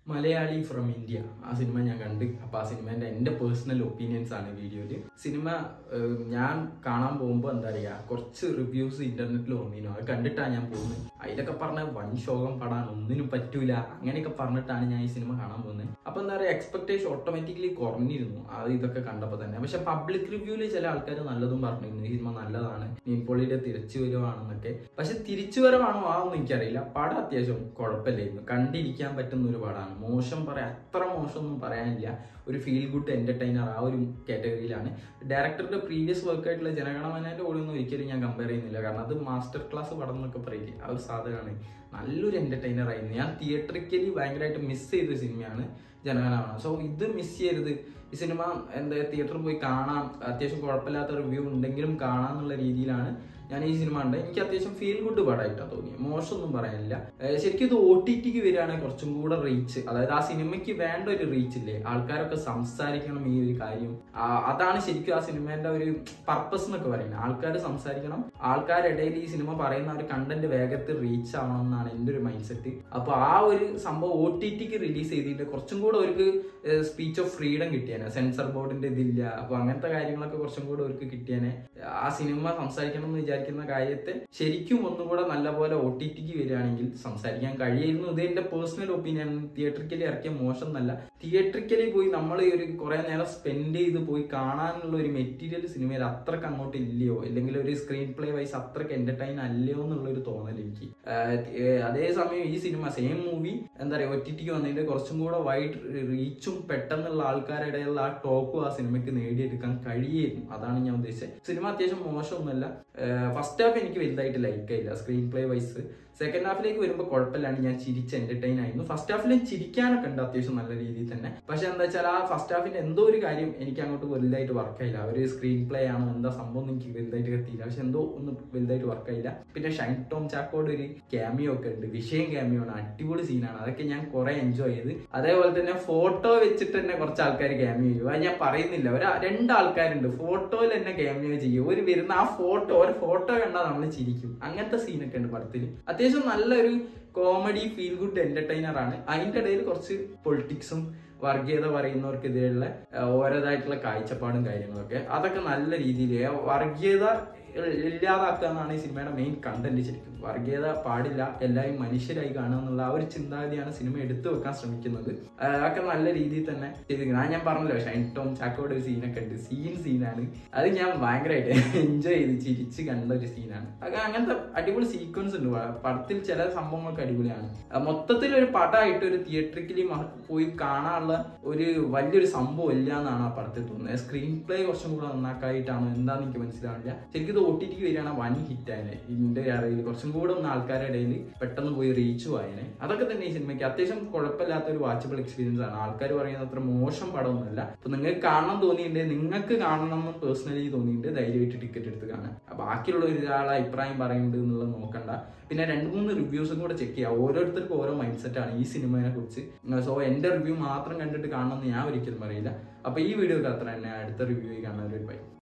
Malayali from India ആ cinema ഞാൻ കണ്ട് അപ്പൊ ആ സിനിമേന്റെ എന്റെ പേഴ്സണൽ ഒപ്പീനിയൻസ് ആണ് വീഡിയോയില് സിനിമ ഏഹ്, ഞാൻ കാണാൻ പോകുമ്പോൾ എന്താ പറയാ കുറച്ച് റിവ്യൂസ് ഇന്റർനെറ്റിൽ വന്നിരുന്നു അത് കണ്ടിട്ടാണ് ഞാൻ പോകുന്നത് അതിലൊക്കെ പറഞ്ഞ വൻ ശോകം പടാണ് ഒന്നിനും പറ്റൂല അങ്ങനെയൊക്കെ പറഞ്ഞിട്ടാണ് ഞാൻ ഈ സിനിമ കാണാൻ പോകുന്നത് അപ്പൊ എന്താ പറയാ എക്സ്പെക്ടേഷൻ ഓട്ടോമാറ്റിക്കലി കുറഞ്ഞിരുന്നു അത് ഇതൊക്കെ കണ്ടപ്പോൾ തന്നെ പക്ഷെ പബ്ലിക് റിവ്യൂല് ചില ആൾക്കാർ നല്ലതും പറഞ്ഞിരുന്നു ഈ സിനിമ നല്ലതാണ് നീൻപോളിയുടെ തിരിച്ചു വരുവാണെന്നൊക്കെ പക്ഷെ തിരിച്ചു വരവാണോ ആ ഒന്നും എനിക്കറിയില്ല പടം അത്യാവശ്യം കുഴപ്പമില്ലായിരുന്നു കണ്ടിരിക്കാൻ പറ്റുന്ന ഒരു പടമാണ് മോശം പറയാൻ അത്ര മോശമൊന്നും പറയാനില്ല ഒരു ഫീൽ ഗുഡ് എന്റർടൈനർ ആ ഒരു കാറ്റഗറിയിലാണ് ഡയറക്ടറുടെ പ്രീവിയസ് വർക്ക് ആയിട്ടുള്ള ജനഗണമനേന്റെ കൂടെ ഒന്നും ഒരിക്കലും ഞാൻ കമ്പയർ ചെയ്യുന്നില്ല കാരണം അത് മാസ്റ്റർ ക്ലാസ് പടം എന്നൊക്കെ പറയില്ലേ ആ ഒരു സാധനമാണ് നല്ലൊരു എന്റർടൈനർ ആയിരുന്നു ഞാൻ തിയേറ്ററിക്കലി ഭയങ്കരമായിട്ട് മിസ് ചെയ്ത സിനിമയാണ് ജനഗണമന സോ ഇത് മിസ് ചെയ്യരുത് ഈ സിനിമ എന്താ തിയേറ്ററിൽ പോയി കാണാം അത്യാവശ്യം കുഴപ്പമില്ലാത്ത റിവ്യൂ ഉണ്ടെങ്കിലും കാണാന്നുള്ള രീതിയിലാണ് ഞാൻ ഈ സിനിമ കണ്ടത് എനിക്ക് അത്യാവശ്യം ഫീൽ ഗുഡ് പടമായിട്ടാണ് തോന്നിയത് മോശമൊന്നും പറയാനില്ല ഏഹ് ശരിക്കും ഇത് ഒ ടി ടിക്ക് വരികയാണെങ്കിൽ കുറച്ചും കൂടെ റീച്ച് അതായത് ആ സിനിമയ്ക്ക് വേണ്ട ഒരു റീച്ച് ഇല്ലേ ആൾക്കാരൊക്കെ സംസാരിക്കണം ഈ ഒരു കാര്യം ആ, അതാണ് ശരിക്കും ആ സിനിമേന്റെ ഒരു പർപ്പസ് എന്നൊക്കെ പറയുന്നത് ആൾക്കാർ സംസാരിക്കണം ആൾക്കാരിടയിൽ ഈ സിനിമ പറയുന്ന ഒരു കണ്ടന്റ് വേഗത്തിൽ റീച്ച് ആവണം എന്നാണ് എൻ്റെ ഒരു മൈൻഡ് സെറ്റ് അപ്പൊ ആ ഒരു സംഭവം ഒ ടി ടിക്ക് റിലീസ് ചെയ്തിട്ട് കുറച്ചും കൂടെ അവർക്ക് സ്പീച്ച് ഓഫ് ഫ്രീഡം കിട്ടിയേനെ സെൻസർ ബോർഡിന്റെ ഇതില്ല അപ്പൊ അങ്ങനത്തെ കാര്യങ്ങളൊക്കെ കുറച്ചും കൂടെ അവർക്ക് കിട്ടിയേനെ ആ സിനിമ സംസാരിക്കണം എന്ന് വിചാരിക്കുന്ന കാര്യത്തെ ശരിക്കും ഒന്നും കൂടെ നല്ലപോലെ ഒ ടി ടിക്ക് വരികയാണെങ്കിൽ സംസാരിക്കാൻ കഴിയുന്നു ഇത് എന്റെ പേഴ്സണൽ ഒപ്പീനിയൻ തിയേറ്ററിക്കലി ഇറക്കിയ മോശം എന്നല്ല തിയേറ്ററിക്കലി പോയി നമ്മൾ ഈ ഒരു കുറെ നേരം സ്പെൻഡ് ചെയ്ത് പോയി കാണാനുള്ള ഒരു മെറ്റീരിയൽ സിനിമയിൽ അത്രക്ക് അങ്ങോട്ട് ഇല്ലയോ അല്ലെങ്കിൽ ഒരു സ്ക്രീൻ പ്ലേ വൈസ് അത്രക്ക് എന്റർടൈൻ അല്ലയോ എന്നുള്ള ഒരു തോന്നൽ എനിക്ക് ആഹ് ഏഹ് അതേസമയം ഈ സിനിമ സെയിം മൂവി എന്താ പറയുക ഒ ടി ടിക്ക് വന്നതിന്റെ കുറച്ചും കൂടെ വൈഡ് റീച്ചും പെട്ടെന്നുള്ള ആൾക്കാരുടെ ഇടയിലുള്ള ആ ടോക്കും ആ സിനിമയ്ക്ക് നേടിയെടുക്കാൻ കഴിയായിരുന്നു അതാണ് ഞാൻ ഉദ്ദേശിച്ചത് സിനിമ അത്യാവശ്യം മോശമൊന്നുമല്ല ഫസ്റ്റ് ഹാഫ് എനിക്ക് വലുതായിട്ട് ലൈക്ക് ആയില്ല സ്ക്രീൻ പ്ലേ വൈസ് സെക്കൻഡ് ഹാഫിലേക്ക് വരുമ്പോൾ കുഴപ്പമില്ലാണ്ട് ഞാൻ ചിരിച്ച് എന്റർടൈൻ ആയിരുന്നു ഫസ്റ്റ് ഹാഫിൽ ചിരിക്കാനൊക്കെ ഉണ്ട് അത്യാവശ്യം നല്ല രീതിയിൽ തന്നെ പക്ഷെ എന്താ വെച്ചാൽ ആ ഫസ്റ്റ് ഹാഫിന്റെ എന്തോ ഒരു കാര്യം എനിക്ക് അങ്ങോട്ട് വലുതായിട്ട് വർക്കായില്ല ഒരു സ്ക്രീൻ പ്ലേ ആണോ എന്താ സംഭവം എന്ന് എനിക്ക് വലുതായിട്ട് എത്തിയില്ല പക്ഷെ എന്തോ ഒന്നും വലുതായിട്ട് വർക്കായില്ല പിന്നെ ഷൈൻ ടോം ചാക്കോട് ഒരു ക്യാമിയോ ഒക്കെ ഉണ്ട് വിഷയം ക്യാമിയോ ആണ് അടിപൊളി സീനാണ് അതൊക്കെ ഞാൻ കുറെ എൻജോയ് ചെയ്ത് അതേപോലെ തന്നെ ഫോട്ടോ വെച്ചിട്ട് തന്നെ കുറച്ച് ആൾക്കാർ ക്യാമിയോ ചെയ്യും അത് ഞാൻ പറയുന്നില്ല ഒരു രണ്ടാൾക്കാരുണ്ട് ഫോട്ടോയിൽ തന്നെ ക്യാമിയോ ചെയ്യും ഒരു വരുന്ന ആ ഫോട്ടോ ഒരു ഫോട്ടോ കണ്ടാൽ നമ്മൾ ചിരിക്കും അങ്ങനത്തെ സീനൊക്കെ ഉണ്ട് പടത്തിൽ അത്യാവശ്യം നല്ലൊരു കോമഡി ഫീൽ ഗുഡ് എന്റർടൈനർ ആണ് അതിന്റെ ഇടയിൽ കുറച്ച് പൊളിറ്റിക്സും വർഗീയത പറയുന്നവർക്കെതിരെയുള്ള ആ, ഓരോതായിട്ടുള്ള കാഴ്ചപ്പാടും കാര്യങ്ങളൊക്കെ അതൊക്കെ നല്ല രീതിയിൽ വർഗീയത ഇല്ലാതാക്കുക എന്നാണ് ഈ സിനിമയുടെ മെയിൻ കണ്ടന്റ് ശരിക്കും വർഗീയത പാടില്ല എല്ലാവരും മനുഷ്യരായി കാണുക എന്നുള്ള ആ ഒരു ചിന്താഗതിയാണ് സിനിമ എടുത്തു വെക്കാൻ ശ്രമിക്കുന്നത് ആ, അതൊക്കെ നല്ല രീതിയിൽ തന്നെ ചെയ്തിരിക്കുന്നത് ആ ഞാൻ പറഞ്ഞല്ലോ ഷൈൻ ടോം ചാക്കോയുടെ ഒരു സീനൊക്കെ ഉണ്ട് സീൻ സീനാണ് അത് ഞാൻ ഭയങ്കരമായിട്ട് എൻജോയ് ചെയ്ത് ചിരിച്ച് കണ്ട ഒരു സീനാണ് അത് അങ്ങനത്തെ അടിപൊളി സീക്വൻസ് ഉണ്ട് പ- പടത്തിൽ ചില സംഭവങ്ങളൊക്കെ അടിപൊളിയാണ് ആ, മൊത്തത്തിൽ ഒരു പടമായിട്ട് ഒരു തിയേറ്ററിക്കലി പോയി കാണാനുള്ള ഒരു വലിയൊരു സംഭവം ഇല്ല എന്നാണ് ആ പടത്തിൽ തോന്നുന്നത് സ്ക്രീൻ പ്ലേ കുറച്ചും കൂടെ നന്നാക്കായിട്ടാണോ എന്താന്ന് എനിക്ക് മനസ്സിലാവില്ല ശരിക്കും ഇത് ഒ ടി ടിക്ക് വരികയാണ് വൻ ഹിറ്റ് ആയനെ ഇതിന്റെ അറിയിൽ കുറച്ചും കൂടെ ഒന്ന് ആൾക്കാരുടെ ഇടയിൽ പെട്ടെന്ന് പോയി റീച്ച് ആയനെ അതൊക്കെ തന്നെ ഈ സിനിമയ്ക്ക് അത്യാവശ്യം കുഴപ്പമില്ലാത്ത ഒരു വാച്ചബിൾ എക്സ്പീരിയൻസ് ആണ് ആൾക്കാർ പറയുന്നത് അത്ര മോശം പടമൊന്നുമല്ല അപ്പൊ നിങ്ങൾക്ക് കാണണം തോന്നിയിട്ടുണ്ടെങ്കിൽ നിങ്ങൾക്ക് കാണണം എന്ന് പേഴ്സണലി തോന്നിയിട്ട് ധൈര്യമായിട്ട് ടിക്കറ്റ് എടുത്ത് കാണാം അപ്പൊ ബാക്കിയുള്ള ഒരാളെ അഭിപ്രായം പറയുന്നുണ്ട് എന്നുള്ളത് നോക്കണ്ട പിന്നെ രണ്ട് മൂന്ന് റിവ്യൂസും കൂടെ ചെക്ക് ചെയ്യാം ഓരോരുത്തർക്കും ഓരോ മൈൻഡ് സെറ്റ് ആണ് ഈ സിനിമയെ കുറിച്ച് സോ എന്റെ റിവ്യൂ മാത്രം കണ്ടിട്ട് കാണണമെന്ന് ഞാൻ ഒരിക്കലും പറയില്ല അപ്പൊ ഈ വീഡിയോക്ക് അത്ര തന്നെ അടുത്ത റിവ്യൂ കാണാൻ ഒരു ബൈ